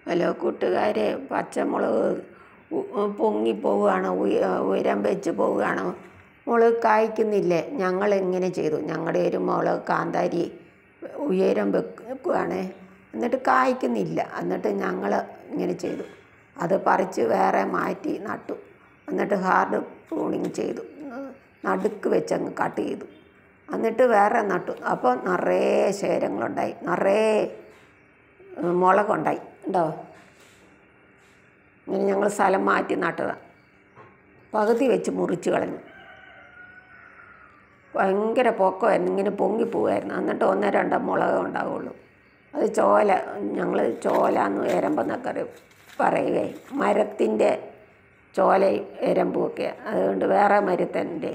hello കൂട്ടുകാരെ പച്ചമുളക് ഉ- ഉ- പൊങ്ങിപ്പോവുകയാണ് ഉയ- ഉയരം വെച്ച് പോവുകയാണ് മുളക് കായ്ക്കുന്നില്ലേ ഞങ്ങൾ ഇങ്ങനെ ചെയ്തു ഞങ്ങളുടെ ഒരു മുളക് കാന്താരി ഉയരം വെക്കുകയാണ് എന്നിട്ട് കായ്ക്കുന്നില്ല എന്നിട്ട് ഞങ്ങൾ ഇങ്ങനെ ചെയ്തു അത് പറിച്ച് വേറെ മാറ്റി നട്ടു എന്നിട്ട് ഹാർഡ് പ്രൂണിങ് ചെയ്തു നടുക്ക് വെച്ച് അങ്ങ് കട്ട് ചെയ്തു എന്നിട്ട് വേറെ നട്ടു അപ്പോൾ നിറയെ ശേരങ്ങളുണ്ടായി നിറയെ ഉം, മുളകുണ്ടായി ഉണ്ടോ ഇങ്ങനെ ഞങ്ങൾ സ്ഥലം മാറ്റി നട്ടതാണ് പകുതി വെച്ച് മുറിച്ച് കളഞ്ഞു ഭയങ്കര പൊക്കമായിരുന്നു ഇങ്ങനെ പൊങ്ങി പോവായിരുന്നു എന്നിട്ട് ഒന്നോ രണ്ടോ മുളക് ഉണ്ടാവുള്ളൂ അത് ചോല ഞങ്ങൾ ചോല എന്ന് എരമ്പെന്നൊക്കെ അറിയും പറയുകയും മരത്തിൻ്റെ ചോലയും എരമ്പും ഒക്കെ അതുകൊണ്ട് വേറെ മരത്തിൻ്റെ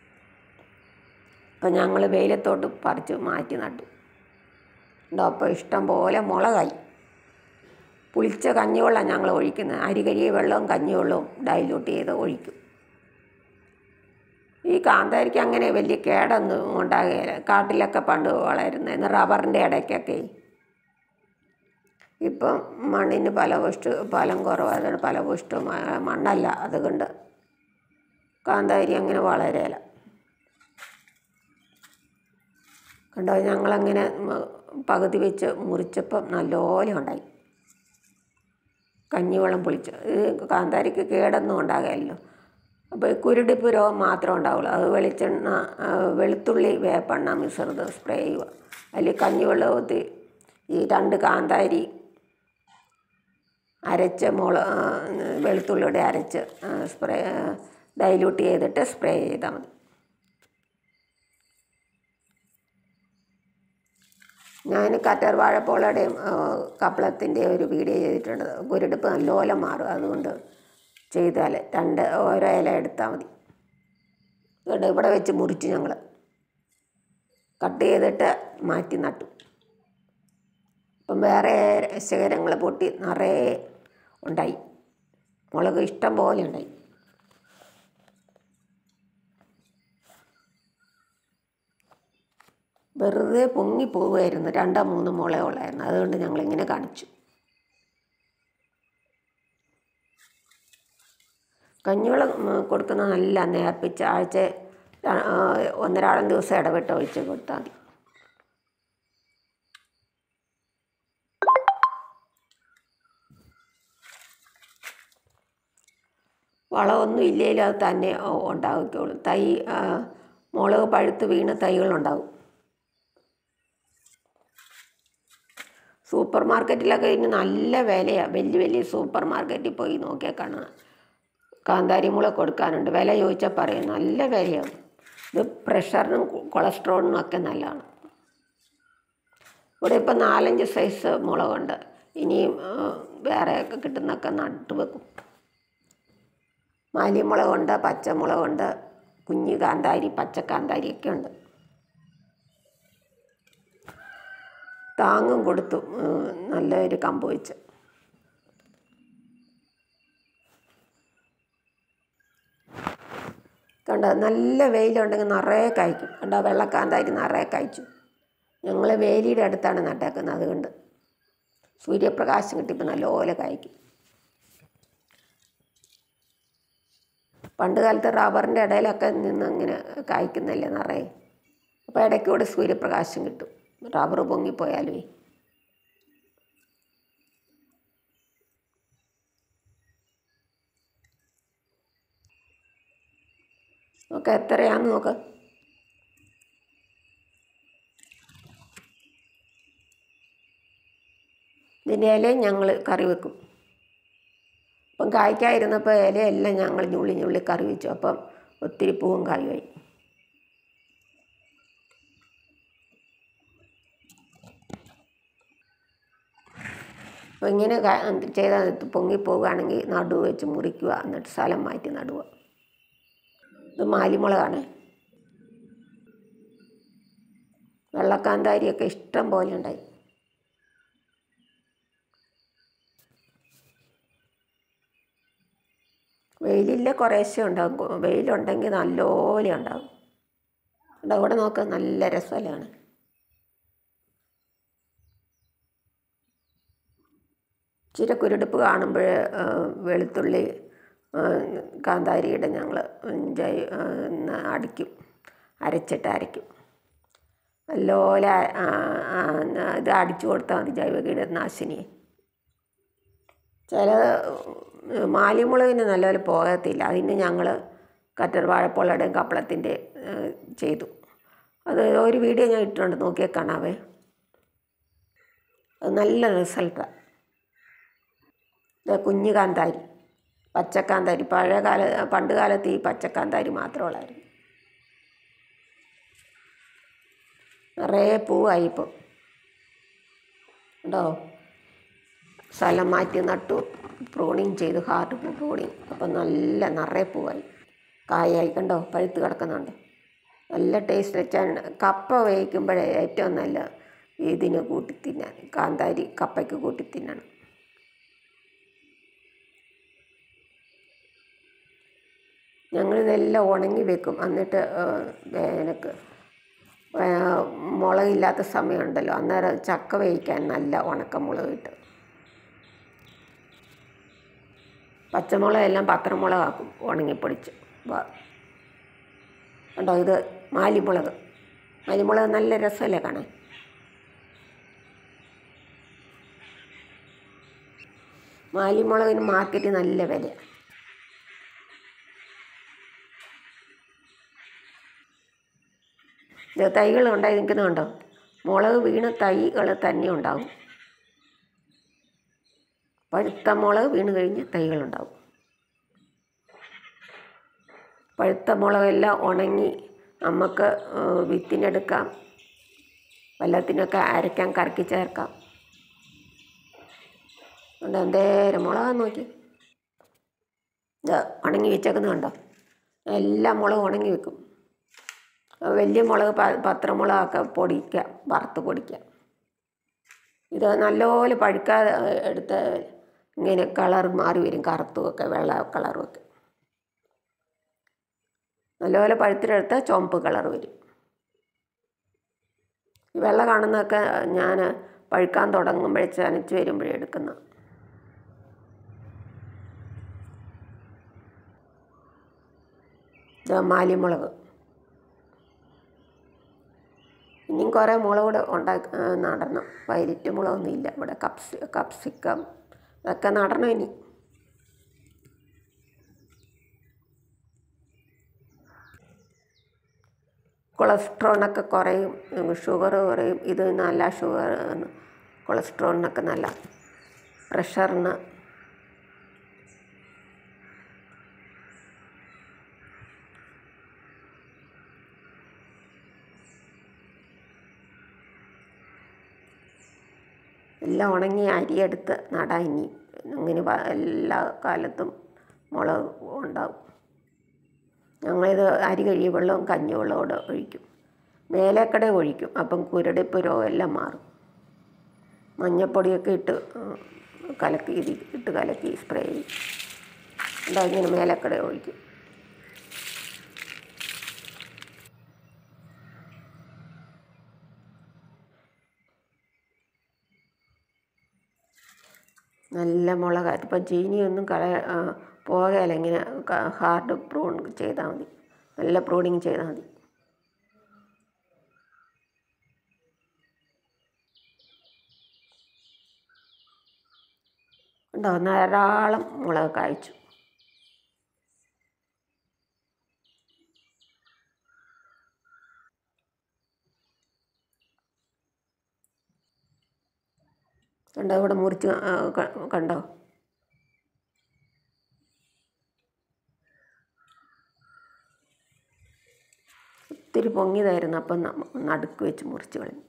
അപ്പം ഞങ്ങൾ വെയിലത്തോട്ട് പറിച്ച് മാറ്റി നട്ടു ഉണ്ടോ അപ്പോൾ ഇഷ്ടം പോലെ മുളകായി പുളിച്ച കഞ്ഞിവെള്ളം ഞങ്ങൾ ഒഴിക്കുന്നത് അരി കരിയ വെള്ളവും കഞ്ഞിവെള്ളവും ഡൈലൂട്ട് ചെയ്ത് ഒഴിക്കും ഈ കാന്താരിക്ക് അങ്ങനെ വലിയ കേടൊന്നും ഉണ്ടാകുകയില്ല കാട്ടിലൊക്കെ പണ്ട് വളരുന്നത് റബ്ബറിൻ്റെ ഇടയ്ക്കൊക്കെ ഇപ്പം മണ്ണിന് ഫലപുഷ്ട ഫലം കുറവായതുകൊണ്ട് ഫലപുഷ്ടമായ മണ്ണല്ല അതുകൊണ്ട് കാന്താരി അങ്ങനെ വളരെയില്ല കണ്ടോ ഞങ്ങളങ്ങനെ മ- പകുതി വെച്ച് മുറിച്ചപ്പം നല്ലപോലെ ഉണ്ടായി കഞ്ഞിവെള്ളം പൊളിച്ച് ഇത് കാന്താരിക്ക് കേടൊന്നും ഉണ്ടാകില്ലല്ലോ അപ്പോൾ ഈ കുരുടിപ്പ് രോഗം മാത്രമേ ഉണ്ടാവുള്ളൂ അത് വെളിച്ചെണ്ണ ആ, വെളുത്തുള്ളി വേപ്പെണ്ണ മിശ്രിതം സ്പ്രേ ചെയ്യുക അതിൽ കഞ്ഞിവെള്ളത്തിൽ ഈ രണ്ട് കാന്താരി അരച്ച് മുള ആ, വെളുത്തുള്ളിയുടെ അരച്ച് ആ, സ്പ്രേ ഡൈല്യൂട്ട് ചെയ്തിട്ട് സ്പ്രേ ചെയ്താൽ മതി ഞാൻ കറ്റർ വാഴപ്പോളയുടെയും കപ്പളത്തിൻ്റെ ഒരു വീഡിയോ ചെയ്തിട്ടുണ്ട് കുരുടിപ്പ് നല്ലപോലെ മാറും അതുകൊണ്ട് ചെയ്താൽ രണ്ട് ഓരോ ഇല എടുത്താൽ മതി ഇവിടെ ഇവിടെ വെച്ച് മുറിച്ച് ഞങ്ങൾ കട്ട് ചെയ്തിട്ട് മാറ്റി നട്ടു അപ്പം വേറെ ശേഖരങ്ങൾ പൊട്ടി നിറയെ ഉണ്ടായി മുളക് ഇഷ്ടം പോലെ ഉണ്ടായി വെറുതെ പൊങ്ങി പോവുമായിരുന്നു രണ്ടോ മൂന്നോ മുള ഉള്ളായിരുന്നു അതുകൊണ്ട് ഞങ്ങളിങ്ങനെ കാണിച്ചു കഞ്ഞിവെള്ളം ഉം, കൊടുക്കുന്നത് നല്ല നേർപ്പിച്ച് ആഴ്ച ര- ആ, ഒന്നരാടം ദിവസം ഇടവിട്ട് ഒഴിച്ച് കൊടുത്താൽ മതി വളമൊന്നും ഇല്ലെങ്കിലും അത് തന്നെ ഉ- ഉണ്ടാക്കിക്കോളും തൈ ആ, മുളക് പഴുത്ത് വീണ് തൈകളുണ്ടാവും സൂപ്പർ മാർക്കറ്റിലൊക്കെ ഇനി നല്ല വിലയാണ് വലിയ വലിയ സൂപ്പർ മാർക്കറ്റിൽ പോയി നോക്കിയാൽ കാണാം കാന്താരി മുളക് കൊടുക്കാനുണ്ട് വില ചോദിച്ചാൽ പറയും നല്ല വിലയാണ് ഇത് പ്രഷറിനും കൊ- കൊളസ്ട്രോളിനും ഒക്കെ നല്ലതാണ് ഇവിടെ ഇപ്പം നാലഞ്ച് സൈസ് മുളകുണ്ട് ഇനിയും ആ, വേറെയൊക്കെ കിട്ടുന്നൊക്കെ നട്ടു വെക്കും മാലിമുളകുണ്ട് പച്ചമുളകുണ്ട് കുഞ്ഞു കാന്താരി പച്ച കാന്താരിയൊക്കെ ഉണ്ട് താങ്ങും കൊടുത്തു ഉം, നല്ലൊരു കമ്പ് വെച്ച് കണ്ടോ നല്ല വെയിലുണ്ടെങ്കിൽ നിറയെ കായ്ക്കും കണ്ടോ വെള്ളക്കാന്താരി നിറയെ കായ്ച്ചു ഞങ്ങൾ വേലിയുടെ അടുത്താണ് നട്ടേക്കുന്നത് അതുകൊണ്ട് സൂര്യപ്രകാശം കിട്ടിയപ്പോൾ നല്ലപോലെ കായ്ക്കും പണ്ട് കാലത്ത് റബ്ബറിൻ്റെ ഇടയിലൊക്കെ നിന്ന് ഇങ്ങനെ കായ്ക്കുന്നില്ലേ നിറയെ അപ്പോൾ ഇടയ്ക്കൂടെ സൂര്യപ്രകാശം കിട്ടും റബ്ബർ പൊങ്ങിപ്പോയാലുമേ നോക്കാം എത്രയാന്ന് നോക്കാം ഇതിൻ്റെ ഇലയും ഞങ്ങൾ കറി വെക്കും അപ്പം കായ്ക്കാതിരുന്നപ്പോൾ ഇലയെല്ലാം ഞങ്ങൾ ഞുള്ളി ഞുള്ളി കറി വെച്ചു അപ്പം ഒത്തിരി പൂവും കായുമായി അപ്പോൾ ഇങ്ങനെ ചെയ്താൽ പൊങ്ങിപ്പോവുകയാണെങ്കിൽ നടുവ് വെച്ച് മുറിക്കുക എന്നിട്ട് സ്ഥലം മാറ്റി നടുക ഇത് മാലിമുളകാണ് വെള്ളക്കാന്താരിയൊക്കെ ഇഷ്ടം പോലെ ഉണ്ടായി വെയിലില്ല കുറേശ്ശെ ഉണ്ടാകും കൊ- വെയിലുണ്ടെങ്കിൽ നല്ലപോലെ ഉണ്ടാകും ഇവിടെ ഇവിടെ നോക്കുക നല്ല രസമല്ലാണ് ഇച്ചിരി കുരുടിപ്പ് കാണുമ്പോൾ വെളുത്തുള്ളി ആ, കാന്താരിയുടെ ഞങ്ങൾ ജൈ ആ, ന- അടിക്കും അരച്ചിട്ട് അരയ്ക്കും നല്ലപോലെ ആ, ആ, ഇത് അടിച്ചു കൊടുത്താൽ മതി ജൈവ കീടനാശിനി ചില മാലിമുളകിന് നല്ലപോലെ പോകത്തില്ല അതിന് ഞങ്ങൾ കറ്റർ വാഴപ്പുള്ളയുടെയും കപ്പളത്തിൻ്റെ ചെയ്തു അത് ഒരു വീഡിയോ ഞാൻ ഇട്ടിട്ടുണ്ട് നോക്കിയാൽ കാണാവേ അത് നല്ല റിസൾട്ടാണ് ഇത് കുഞ്ഞു കാന്താരി പച്ചക്കാന്താരി പഴയ കാല പണ്ട് കാലത്ത് ഈ പച്ചക്കാന്താരി മാത്രമുള്ളായിരുന്നു നിറയെ പൂവായി ഇപ്പം ഉണ്ടോ സ്ഥലം മാറ്റി നട്ടു പ്രൂണിങ് ചെയ്തു ഹാർഡ് പ്രൂണിങ് അപ്പം നല്ല നിറയെ പൂവായി കായായി കണ്ടോ പഴുത്ത് കിടക്കുന്നുണ്ട് നല്ല ടേസ്റ്റ് വെച്ചാൽ കപ്പ വേവിക്കുമ്പോഴേ ഏറ്റവും നല്ല ഇതിന് കൂട്ടി തിന്നാൻ കാന്താരി കപ്പയ്ക്ക് കൂട്ടി തിന്നണം ഞങ്ങളിതെല്ലാം ഉണങ്ങി വെക്കും എന്നിട്ട് എനിക്ക് മുളകില്ലാത്ത സമയമുണ്ടല്ലോ അന്നേരം ചക്ക വേവിക്കാൻ നല്ല ഉണക്കമുളക് കിട്ടും പച്ചമുളകെല്ലാം പത്രമുളകാക്കും ഉണങ്ങിപ്പൊടിച്ച് വ- കണ്ടോ ഇത് മാലിമുളക് മാലിമുളക് നല്ല രസമല്ലേ കാണാൻ മാലിമുളകിന് മാർക്കറ്റിൽ നല്ല വിലയാണ് ഇത് തൈകൾ ഉണ്ടായി നിൽക്കുന്നുണ്ടോ മുളക് വീണ് തൈകൾ തന്നെ ഉണ്ടാവും പഴുത്ത മുളക് വീണ് കഴിഞ്ഞ് തൈകളുണ്ടാവും പഴുത്ത മുളകെല്ലാം ഉണങ്ങി നമുക്ക് ഏഹ്, വിത്തിനെടുക്കാം വല്ലത്തിനൊക്കെ അരയ്ക്കാൻ കറക്കി ചേർക്കാം ഉണ്ട് എന്തേരം മുളകാന്ന് നോക്കി ഇത് ഉണങ്ങി വെച്ചേക്കുന്നത് കണ്ടോ എല്ലാ മുളകും ഉണങ്ങി വെക്കും വലിയ മുളക് പ പത്രമുളകൊക്കെ പൊടിക്കാം വറുത്ത് പൊടിക്കാം ഇത് നല്ലപോലെ പഴുക്കാതെ എടുത്ത് ഇങ്ങനെ കളർ മാറി വരും കറുത്തുമൊക്കെ വെള്ള കളറും ഒക്കെ നല്ലപോലെ പഴുത്തിലെടുത്ത് ചുവപ്പ് കളർ വരും ഈ വെള്ള കാണുന്നതൊക്കെ ഞാൻ പഴുക്കാൻ തുടങ്ങുമ്പോഴേ ചനച്ച് വരുമ്പോഴേ എടുക്കുന്ന ഇത് മാലിമുളക് ഇനിയും കുറേ മുളക് കൂടെ ഉണ്ടാക്കി നടണം വൈലറ്റ് മുളകൊന്നും ഇല്ല ഇവിടെ കപ്സി കപ്സിക്കം ഇതൊക്കെ നടണം ഇനി കൊളസ്ട്രോളൊക്കെ കുറയും ഷുഗർ കുറയും ഇത് നല്ല ഷുഗർ കൊളസ്ട്രോളിനൊക്കെ നല്ല പ്രഷറിന് എല്ലാം ഉണങ്ങി അരിയെടുത്ത് നടാൻ ഇനി അങ്ങനെ വ- എല്ലാ കാലത്തും മുളക് ഉണ്ടാവും ഞങ്ങളിത് അരി കഴുകിയ വെള്ളവും കഞ്ഞിവെള്ളവും കൂടെ ഒഴിക്കും മേലേക്കടെ ഒഴിക്കും അപ്പം കുരടിപ്പ് രോഗം എല്ലാം മാറും മഞ്ഞപ്പൊടിയൊക്കെ ഇട്ട് ഉം, കലക്കി ഇതിൽ ഇട്ട് കലക്കി സ്പ്രേ ചെയ്യും എന്താ ഇങ്ങനെ മേലേക്കടെ ഒഴിക്കും നല്ല മുളക് ഇപ്പം ചീനിയൊന്നും കള ആ, പോകയില്ല ഇങ്ങനെ ഹാർഡ് പ്രൂൺ ചെയ്താൽ മതി നല്ല പ്രൂണിങ് ചെയ്താൽ മതി ഉണ്ടോ ധാരാളം മുളക് കായ്ച്ചു കണ്ടോ ഇവിടെ മുറിച്ച് ആ, ക- കണ്ടോ ഒത്തിരി പൊങ്ങിയതായിരുന്നു അപ്പം നമ്മ- നടുക്ക് വെച്ച് മുറിച്ച് കളഞ്ഞു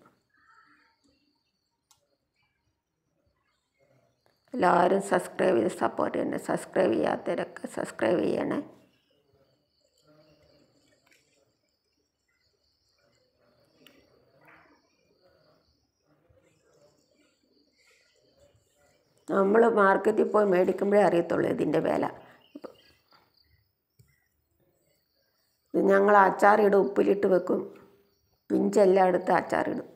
എല്ലാവരും സബ്സ്ക്രൈബ് ചെയ്ത് സപ്പോർട്ട് ചെയ്യണേ സബ്സ്ക്രൈബ് ചെയ്യാത്തവരൊക്കെ സബ്സ്ക്രൈബ് ചെയ്യണേ നമ്മൾ മാർക്കറ്റിൽ പോയി മേടിക്കുമ്പോഴേ അറിയത്തുള്ളൂ ഇതിൻ്റെ വില ഇത് ഞങ്ങൾ അച്ചാറിടും ഉപ്പിലിട്ട് വെക്കും പിഞ്ചെല്ലാം എടുത്ത് അച്ചാറിടും